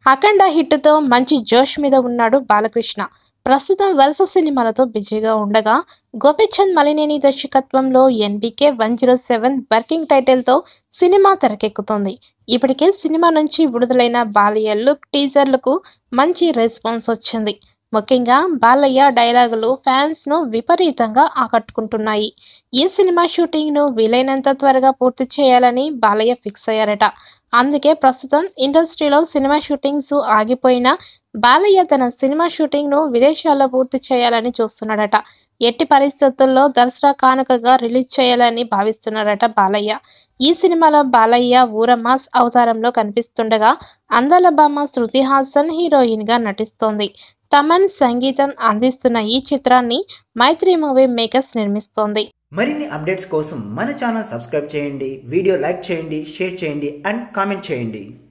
అఖండ హిట్తో మంచి జోష్ మీద ఉన్నాడు బాలకృష్ణ ప్రస్తుతం వరుస సినిమాలతో బిజీగా ఉండగా గోపిచంద్ మలినేని దర్శకత్వంలో NBK one zero seven working టైటిల్తో సినిమా తెరకెక్కుతోంది ఇప్పటికే సినిమా నుంచి విడుదలైన బాలయ్య లుక్ టీజర్లకు మంచి రెస్పాన్స్ వచ్చింది ముఖ్యంగా బాలయ్య డైలాగులు ఫ్యాన్స్ ను విపరీతంగా ఆకట్టుకుంటున్నాయి ఈ సినిమా షూటింగ్ ను వీలైనంత త్వరగా పూర్తి చేయాలని బాలయ్య ఫిక్స్ అయ్యారట అందుకే ప్రస్తుతం ఇండస్ట్రీలో సినిమా షూటింగ్స్ ఆగిపోయినా బాలయ్య తన సినిమా షూటింగ్ ను విదేశాల్లో పూర్తి చేయాలని చూస్తున్నాడట ఎట్టి పరిస్థితుల్లో దసరా కానుకగా రిలీజ్ చేయాలని భావిస్తున్నారట బాలయ్య ఈ సినిమాలో బాలయ్య ఊరమాస్ అవతారంలో కనిపిస్తుండగా అందాల బామ్మ శృతి హాసన్ హీరోయిన్ గా నటిస్తోంది తమన్ సంగీతం అందిస్తున్న ఈ చిత్రాన్ని మైత్రి మూవీ మేకర్స్ నిర్మిస్తోంది మరిన్ని అప్డేట్స్ కోసం మన ఛానల్ సబ్స్క్రైబ్ చేయండి వీడియో లైక్ చేయండి షేర్ చేయండి అండ్ కామెంట్ చేయండి